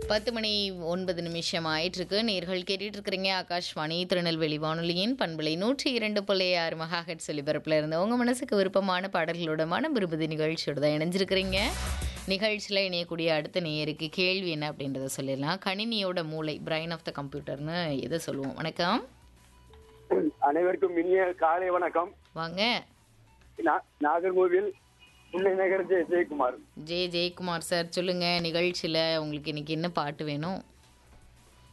பத்து மணி ஒன்பது நிமிஷம் ஆயிட்டிருக்கு நேர்கள் கேட்டுட்டு இருக்கிறீங்க ஆகாஷ்வாணி திருநெல்வேலி வானொலியின் பண்பலை நூற்றி இரண்டு புள்ளி ஆறு மகாஹெட் ஒலிபரப்பில் இருந்து உங்கள் மனசுக்கு விருப்பமான பாடல்களோட மனம் விரும்புது நிகழ்ச்சியோட தான் இணைஞ்சிருக்கிறீங்க நிகழ்ச்சியில் இணையக்கூடிய அடுத்த நேயருக்கு கேள்வி என்ன அப்படின்றத சொல்லிடலாம் கணினியோட மூளை பிரைன் ஆஃப் த கம்ப்யூட்டர்னு எதை சொல்லுவோம் வணக்கம் அனைவருக்கும் இனிய காலை வணக்கம் வாங்க நா- நாகர்கோவில் புன்னை நகர் ஜெய ஜெயக்குமார் ஜே ஜெயக்குமார் சார் சொல்லுங்க நிகழ்ச்சியில் உங்களுக்கு இன்னைக்கு என்ன பாட்டு வேணும்